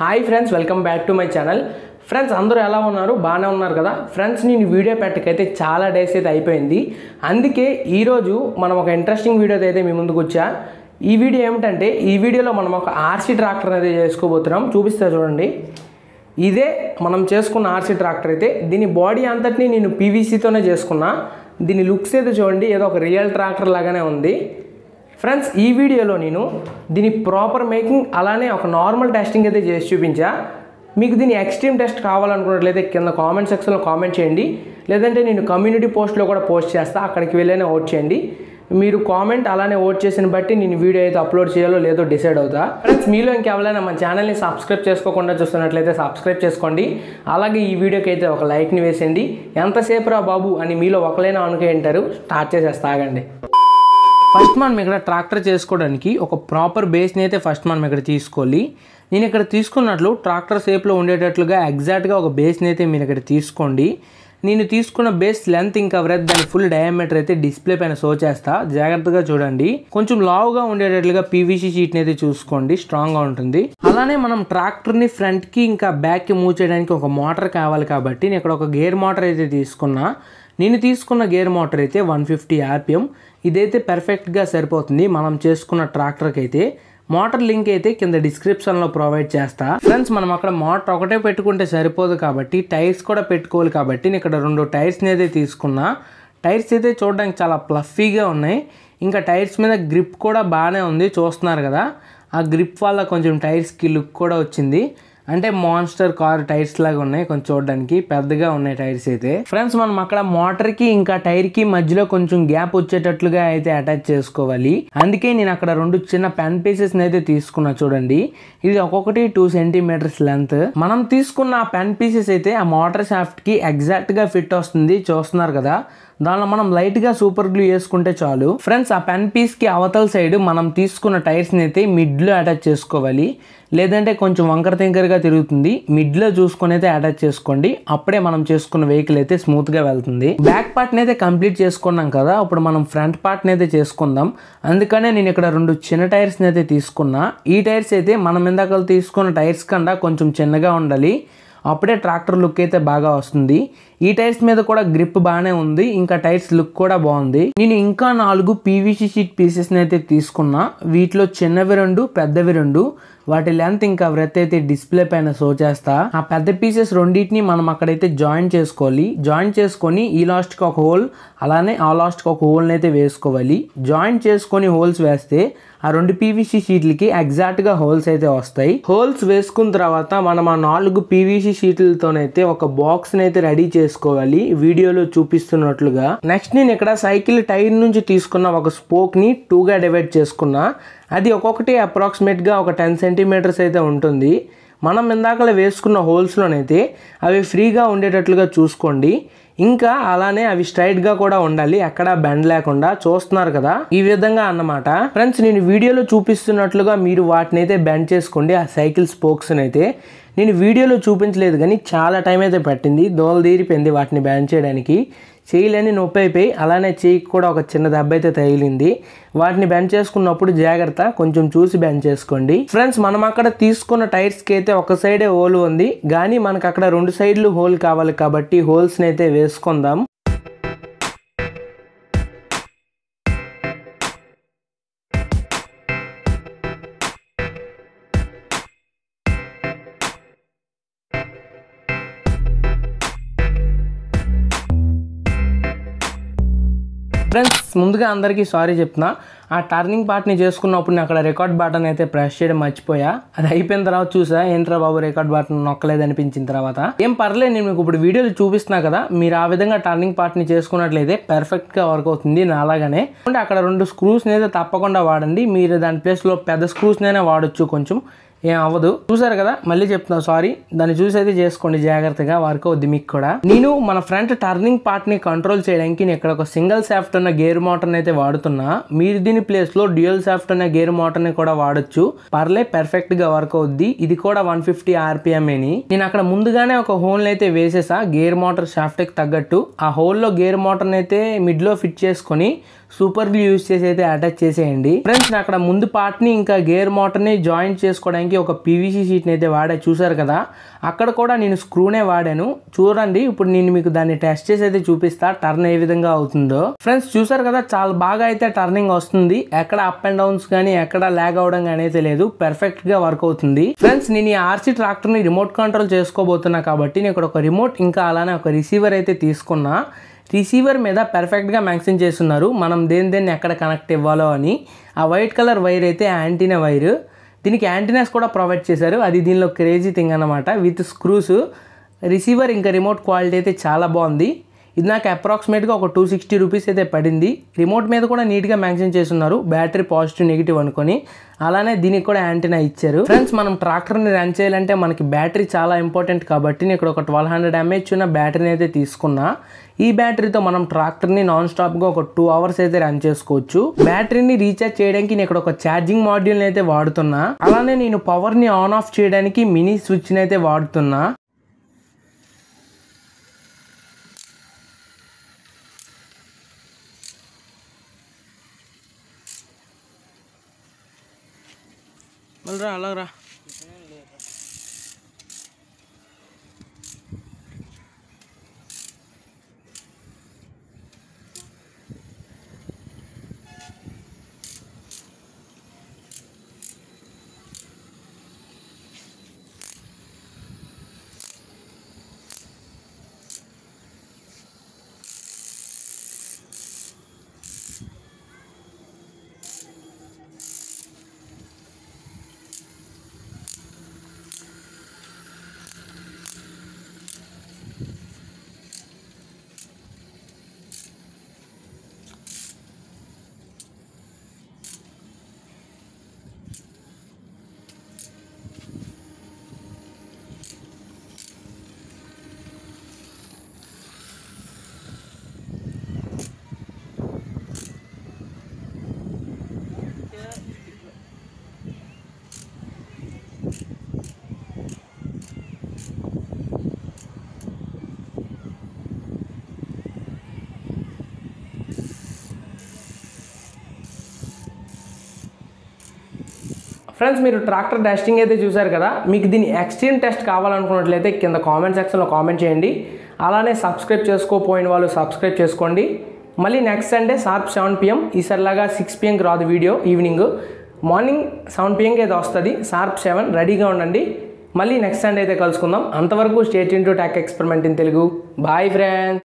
hi friends welcome back to my channel friends అందరూ ఎలా ఉన్నారు బాగానే ఉన్నారు కదా ఫ్రెండ్స్ నేను వీడియో పెట్టకైతే చాలా డేస్ అయితే అయిపోయింది అందుకే ఈరోజు మనం ఒక ఇంట్రెస్టింగ్ వీడియో అయితే మీ ముందుకు వచ్చా ఈ వీడియో ఏమిటంటే ఈ వీడియోలో మనం ఒక ఆర్సీ ట్రాక్టర్ అనేది చేసుకోబోతున్నాం చూపిస్తా చూడండి ఇదే మనం చేసుకున్న ఆర్సీ ట్రాక్టర్ అయితే దీని బాడీ అంతటిని నేను పీవీసీతోనే చేసుకున్నా దీని లుక్స్ అయితే చూడండి ఏదో ఒక రియల్ ట్రాక్టర్ లాగానే ఉంది ఫ్రెండ్స్ ఈ వీడియోలో నేను దీని ప్రాపర్ మేకింగ్ అలానే ఒక నార్మల్ టెస్టింగ్ అయితే చేసి చూపించా మీకు దీని ఎక్స్ట్రీమ్ టెస్ట్ కావాలనుకున్నట్లయితే కింద కామెంట్ సెక్షన్లో కామెంట్ చేయండి లేదంటే నేను కమ్యూనిటీ పోస్ట్లో కూడా పోస్ట్ చేస్తా అక్కడికి వెళ్ళైనా ఓట్ చేయండి మీరు కామెంట్ అలానే ఓట్ చేసిన బట్టి నేను వీడియో అయితే అప్లోడ్ చేయాలో లేదో డిసైడ్ అవుతా ఫ్రెండ్స్ మీలో ఇంకెవరైనా మన ఛానల్ని సబ్స్క్రైబ్ చేసుకోకుండా చూస్తున్నట్లయితే సబ్స్క్రైబ్ చేసుకోండి అలాగే ఈ వీడియోకి అయితే ఒక లైక్ని వేసేయండి ఎంతసేపు రా బాబు అని మీలో ఒకలైనా అనుకుంటారు స్టార్ట్ చేసేస్తా ఆగండి ఫస్ట్ మనం ఇక్కడ ట్రాక్టర్ చేసుకోవడానికి ఒక ప్రాపర్ బేస్ని అయితే ఫస్ట్ మనం ఇక్కడ తీసుకోవాలి నేను ఇక్కడ తీసుకున్నట్లు ట్రాక్టర్ షేప్లో ఉండేటట్లుగా ఎగ్జాక్ట్గా ఒక బేస్ని అయితే మీరు ఇక్కడ తీసుకోండి నేను తీసుకున్న బేస్ లెంత్ ఇంకా బ్రెత్ దాని ఫుల్ డయామీటర్ అయితే డిస్ప్లే పైన షో చేస్తా జాగ్రత్తగా చూడండి కొంచెం లావుగా ఉండేటట్లుగా పీవీసీ షీట్ని అయితే చూసుకోండి స్ట్రాంగ్గా ఉంటుంది అలానే మనం ట్రాక్టర్ని ఫ్రంట్కి ఇంకా బ్యాక్కి మూవ్ చేయడానికి ఒక మోటార్ కావాలి కాబట్టి నేను ఇక్కడ ఒక గేర్ మోటార్ అయితే తీసుకున్నా నేను తీసుకున్న గేర్ మోటార్ అయితే వన్ ఫిఫ్టీ ఆర్పిఎం ఇదైతే పర్ఫెక్ట్గా సరిపోతుంది మనం చేసుకున్న ట్రాక్టర్కి అయితే మోటార్ లింక్ అయితే కింద డిస్క్రిప్షన్లో ప్రొవైడ్ చేస్తా ఫ్రెండ్స్ మనం అక్కడ మోటార్ ఒకటే పెట్టుకుంటే సరిపోదు కాబట్టి టైర్స్ కూడా పెట్టుకోవాలి కాబట్టి నేను ఇక్కడ రెండు టైర్స్ని అయితే తీసుకున్నా టైర్స్ అయితే చూడడానికి చాలా ప్లఫీగా ఉన్నాయి ఇంకా టైర్స్ మీద గ్రిప్ కూడా బాగానే ఉంది చూస్తున్నారు కదా ఆ గ్రిప్ వల్ల కొంచెం టైర్స్కి లుక్ కూడా వచ్చింది అంటే మాన్స్టర్ కార్ టైర్స్ లాగా ఉన్నాయి కొంచెం చూడడానికి పెద్దగా ఉన్నాయి టైర్స్ అయితే ఫ్రెండ్స్ మనం అక్కడ మోటార్ కి ఇంకా టైర్ కి మధ్యలో కొంచెం గ్యాప్ వచ్చేటట్లుగా అయితే అటాచ్ చేసుకోవాలి అందుకే నేను అక్కడ రెండు చిన్న పెన్ పీసెస్ అయితే తీసుకున్నా చూడండి ఇది ఒక్కొక్కటి టూ సెంటీమీటర్స్ లెంత్ మనం తీసుకున్న ఆ పెన్ పీసెస్ అయితే ఆ మోటార్ షాఫ్ట్ కి ఎగ్జాక్ట్ గా ఫిట్ వస్తుంది చూస్తున్నారు కదా దానిలో మనం లైట్ గా సూపర్ గ్లూ వేసుకుంటే చాలు ఫ్రెండ్స్ ఆ పెన్ పీస్ కి అవతల సైడ్ మనం తీసుకున్న టైర్స్ ని అయితే మిడ్ లో అటాచ్ చేసుకోవాలి లేదంటే కొంచెం వంకర తింకరగా తిరుగుతుంది మిడ్ లో చూసుకొని అయితే అటాచ్ చేసుకోండి అప్పుడే మనం చేసుకున్న వెహికల్ అయితే స్మూత్ గా వెళ్తుంది బ్యాక్ పార్ట్ అయితే కంప్లీట్ చేసుకున్నాం కదా ఇప్పుడు మనం ఫ్రంట్ పార్ట్ అయితే చేసుకుందాం అందుకనే నేను ఇక్కడ రెండు చిన్న టైర్స్ అయితే తీసుకున్నా ఈ టైర్స్ అయితే మనం ఇందాక తీసుకున్న టైర్స్ కన్నా కొంచెం చిన్నగా ఉండాలి అప్పుడే ట్రాక్టర్ లుక్ అయితే బాగా వస్తుంది ఈ టైర్స్ మీద కూడా గ్రిప్ బాగానే ఉంది ఇంకా టైర్స్ లుక్ కూడా బాగుంది నేను ఇంకా నాలుగు పీవీసీ షీట్ పీసెస్ని అయితే తీసుకున్నా వీటిలో చిన్నవి రెండు పెద్దవి రెండు వాటి లెంత్ ఇంకా బ్రెత్ అయితే డిస్ప్లే పైన షో చేస్తా ఆ పెద్ద పీసెస్ రెండింటిని మనం అక్కడైతే జాయిన్ చేసుకోవాలి జాయిన్ చేసుకొని ఈ లాస్ట్కి ఒక హోల్ అలానే ఆ లాస్ట్కి ఒక హోల్ని అయితే వేసుకోవాలి జాయిన్ చేసుకొని హోల్స్ వేస్తే ఆ రెండు పీవీసీ షీట్లకి ఎగ్జాక్ట్గా హోల్స్ అయితే వస్తాయి హోల్స్ వేసుకున్న తర్వాత మనం ఆ నాలుగు పీవీసీ షీట్లతోనైతే ఒక బాక్స్ని అయితే రెడీ చేసుకోవాలి వీడియోలో చూపిస్తున్నట్లుగా నెక్స్ట్ నేను ఇక్కడ సైకిల్ టైర్ నుంచి తీసుకున్న ఒక స్పోక్ని టూగా డివైడ్ చేసుకున్నా అది ఒక్కొక్కటి అప్రాక్సిమేట్గా ఒక టెన్ సెంటీమీటర్స్ అయితే ఉంటుంది మనం ఇందాకలే వేసుకున్న హోల్స్లోనైతే అవి ఫ్రీగా ఉండేటట్లుగా చూసుకోండి ఇంకా అలానే అవి స్ట్రైట్గా కూడా ఉండాలి ఎక్కడ బెండ్ లేకుండా చూస్తున్నారు కదా ఈ విధంగా అన్నమాట ఫ్రెండ్స్ నేను వీడియోలో చూపిస్తున్నట్లుగా మీరు వాటిని అయితే బెండ్ చేసుకోండి ఆ సైకిల్ స్పోక్స్ అయితే నేను వీడియోలో చూపించలేదు కానీ చాలా టైం అయితే పట్టింది దోల తీరిపోయింది వాటిని బ్యాన్ చేయడానికి చేయలేని నొప్పి అయిపోయి అలానే చేయికి కూడా ఒక చిన్న దెబ్బ అయితే తగిలింది వాటిని బెండ్ చేసుకున్నప్పుడు జాగ్రత్త కొంచెం చూసి బెండ్ చేసుకోండి ఫ్రెండ్స్ మనం అక్కడ తీసుకున్న టైర్స్కి అయితే ఒక సైడే హోల్ ఉంది కానీ మనకు అక్కడ రెండు సైడ్లు హోల్ కావాలి కాబట్టి హోల్స్ని అయితే వేసుకుందాం ఫ్రెండ్స్ ముందుగా అందరికీ సారీ చెప్తున్నా ఆ టర్నింగ్ పార్ట్ని చేసుకున్నప్పుడు నేను అక్కడ రికార్డ్ బటన్ అయితే ప్రెస్ చేయడం మర్చిపోయా అది అయిపోయిన తర్వాత చూసా ఏంట్రా బాబు రికార్డ్ బటన్ నొక్కలేదు అనిపించిన తర్వాత ఏం పర్లేదు నేను మీకు ఇప్పుడు వీడియోలు చూపిస్తున్నా కదా మీరు ఆ విధంగా టర్నింగ్ పార్ట్ని చేసుకున్నట్లయితే పర్ఫెక్ట్గా వర్క్ అవుతుంది నా అలాగానే అంటే అక్కడ రెండు స్క్రూస్ని అయితే తప్పకుండా వాడండి మీరు దాని ప్లేస్లో పెద్ద స్క్రూస్నైనా వాడచ్చు కొంచెం ఏం అవ్వదు చూసారు కదా మళ్ళీ చెప్తున్నా సారీ దాన్ని చూసి అయితే చేసుకోండి జాగ్రత్తగా వర్క్ అవుద్ది మీకు కూడా నేను మన ఫ్రంట్ టర్నింగ్ పార్ట్ ని కంట్రోల్ చేయడానికి నేను ఇక్కడ ఒక సింగిల్ సాఫ్ట్ ఉన్న గేర్ మోటార్ అయితే వాడుతున్నా మీరు దీని ప్లేస్ లో డ్యూయల్ సాఫ్ట్ ఉన్న గేర్ మోటార్ ని కూడా వాడొచ్చు పర్లే పర్ఫెక్ట్ గా వర్క్ అవుద్ది ఇది కూడా వన్ ఫిఫ్టీ ఆర్పిఎం అని నేను అక్కడ ముందుగానే ఒక హోల్ అయితే వేసేసా గేర్ మోటార్ షాఫ్ట్ కి తగ్గట్టు ఆ హోల్ లో గేర్ మోటార్ అయితే మిడ్ లో ఫిట్ చేసుకొని సూపర్ గ్లూ యూస్ చేసి అయితే అటాచ్ చేసేయండి ఫ్రెండ్స్ నేను అక్కడ ముందు పార్ట్ని ఇంకా గేర్ మోటార్ని జాయింట్ చేసుకోవడానికి ఒక పీవీసీ షీట్ని అయితే వాడా చూసారు కదా అక్కడ కూడా నేను స్క్రూనే వాడాను చూడండి ఇప్పుడు నేను మీకు దాన్ని టెస్ట్ చేసి అయితే చూపిస్తా టర్న్ ఏ విధంగా అవుతుందో ఫ్రెండ్స్ చూసారు కదా చాలా బాగా అయితే టర్నింగ్ వస్తుంది ఎక్కడ అప్ అండ్ డౌన్స్ కానీ ఎక్కడ ల్యాగ్ అవడం కానీ అయితే లేదు పర్ఫెక్ట్ గా వర్క్ అవుతుంది ఫ్రెండ్స్ నేను ఈ ఆర్సీ ట్రాక్టర్ ని రిమోట్ కంట్రోల్ చేసుకోబోతున్నా కాబట్టి నేను ఇక్కడ ఒక రిమోట్ ఇంకా అలానే ఒక రిసీవర్ అయితే తీసుకున్నా రిసీవర్ మీద పర్ఫెక్ట్గా మెన్షన్ చేస్తున్నారు మనం దేని దేన్ని ఎక్కడ కనెక్ట్ ఇవ్వాలో అని ఆ వైట్ కలర్ వైర్ అయితే యాంటీనా వైర్ దీనికి యాంటీనాస్ కూడా ప్రొవైడ్ చేశారు అది దీనిలో క్రేజీ థింగ్ అనమాట విత్ స్క్రూస్ రిసీవర్ ఇంకా రిమోట్ క్వాలిటీ అయితే చాలా బాగుంది ఇది నాకు అప్రాక్సిమేట్గా ఒక టూ సిక్స్టీ రూపీస్ అయితే పడింది రిమోట్ మీద కూడా నీట్గా మెన్షన్ చేస్తున్నారు బ్యాటరీ పాజిటివ్ నెగిటివ్ అనుకొని అలానే దీనికి కూడా యాంటీనా ఇచ్చారు ఫ్రెండ్స్ మనం ట్రాక్టర్ని రన్ చేయాలంటే మనకి బ్యాటరీ చాలా ఇంపార్టెంట్ కాబట్టి నేను ఇక్కడ ఒక ట్వెల్వ్ హండ్రెడ్ ఎంహెచ్ ఉన్న బ్యాటరీని అయితే తీసుకున్నా ఈ బ్యాటరీతో మనం ట్రాక్టర్ని నాన్ స్టాప్గా ఒక టూ అవర్స్ అయితే రన్ చేసుకోవచ్చు బ్యాటరీని రీఛార్జ్ చేయడానికి నేను ఇక్కడ ఒక ఛార్జింగ్ మాడ్యూల్ని అయితే వాడుతున్నా అలానే నేను పవర్ని ఆన్ ఆఫ్ చేయడానికి మినీ స్విచ్ని అయితే వాడుతున్నా మళ్ళీ అలా రా ఫ్రెండ్స్ మీరు ట్రాక్టర్ టెస్టింగ్ అయితే చూసారు కదా మీకు దీని ఎక్స్ట్రీమ్ టెస్ట్ కావాలనుకున్నట్లయితే కింద కామెంట్ సెక్షన్లో కామెంట్ చేయండి అలానే సబ్స్క్రైబ్ చేసుకోపోయిన వాళ్ళు సబ్స్క్రైబ్ చేసుకోండి మళ్ళీ next Sunday sharp seven PM ఈసారిలాగా సిక్స్ పిఎంకి రాదు వీడియో ఈవినింగ్ మార్నింగ్ సెవెన్ పిఎంకి అయితే వస్తుంది షార్ప్ సెవెన్ రెడీగా ఉండండి మళ్ళీ నెక్స్ట్ సండే అయితే కలుసుకుందాం అంతవరకు stay into touch experiment in Telugu bye friends